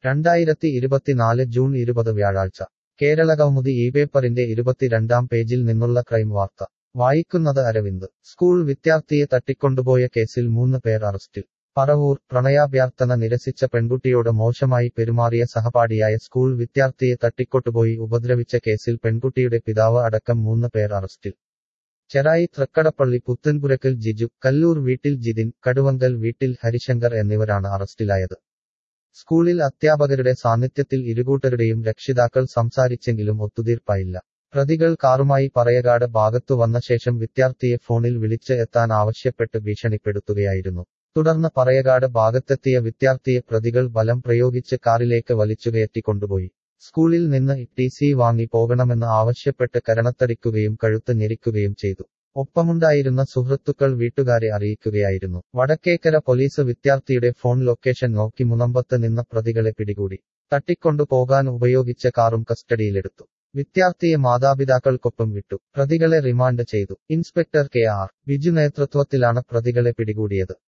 രണ്ടായിരത്തി ഇരുപത്തിനാല് ജൂൺ ഇരുപത് വ്യാഴാഴ്ച കേരളകൗമുദി ഈ പേപ്പറിന്റെ ഇരുപത്തിരണ്ടാം പേജിൽ നിന്നുള്ള ക്രൈം വാർത്ത വായിക്കുന്നത് അരവിന്ദ് സ്കൂൾ വിദ്യാർത്ഥിയെ തട്ടിക്കൊണ്ടുപോയ കേസിൽ മൂന്ന് പേർ അറസ്റ്റിൽ പറവൂർ പ്രണയാഭ്യർത്ഥന നിരസിച്ച പെൺകുട്ടിയോട് മോശമായി പെരുമാറിയ സഹപാഠിയായ സ്കൂൾ വിദ്യാർത്ഥിയെ തട്ടിക്കൊണ്ടുപോയി ഉപദ്രവിച്ച കേസിൽ പെൺകുട്ടിയുടെ പിതാവ് അടക്കം മൂന്ന് പേർ അറസ്റ്റിൽ ചെറായി തൃക്കടപ്പള്ളി പുത്തൻപുരക്കൽ ജിജു കല്ലൂർ വീട്ടിൽ ജിതിൻ കടുവങ്കൽ വീട്ടിൽ ഹരിശങ്കർ എന്നിവരാണ് അറസ്റ്റിലായത് സ്കൂളിൽ അധ്യാപകരുടെ സാന്നിധ്യത്തിൽ ഇരുകൂട്ടരുടെയും രക്ഷിതാക്കൾ സംസാരിച്ചെങ്കിലും ഒത്തുതീർപ്പായില്ല പ്രതികൾ കാറുമായി പറയകാട് ഭാഗത്തു വന്ന ശേഷം വിദ്യാർത്ഥിയെ ഫോണിൽ വിളിച്ച് എത്താൻ ആവശ്യപ്പെട്ട് ഭീഷണിപ്പെടുത്തുകയായിരുന്നു തുടർന്ന് പറയകാട് ഭാഗത്തെത്തിയ വിദ്യാർത്ഥിയെ പ്രതികൾ ബലം പ്രയോഗിച്ച് കാറിലേക്ക് വലിച്ചുകയറ്റി കൊണ്ടുപോയി സ്കൂളിൽ നിന്ന് ടി സി വാങ്ങി പോകണമെന്ന് ആവശ്യപ്പെട്ട് കരണത്തടിക്കുകയും കഴുത്ത് ഞെരിക്കുകയും ചെയ്തു ഒപ്പമുണ്ടായിരുന്ന സുഹൃത്തുക്കൾ വീട്ടുകാരെ അറിയിക്കുകയായിരുന്നു വടക്കേക്കര പോലീസ് വിദ്യാർത്ഥിയുടെ ഫോൺ ലൊക്കേഷൻ നോക്കി മുനമ്പത്ത് നിന്ന പ്രതികളെ പിടികൂടി തട്ടിക്കൊണ്ടു പോകാൻ ഉപയോഗിച്ച കാറും കസ്റ്റഡിയിലെടുത്തു വിദ്യാർത്ഥിയെ മാതാപിതാക്കൾക്കൊപ്പം വിട്ടു പ്രതികളെ റിമാൻഡ് ചെയ്തു ഇൻസ്പെക്ടർ കെ ആർ ബിജു നേതൃത്വത്തിലാണ് പ്രതികളെ പിടികൂടിയത്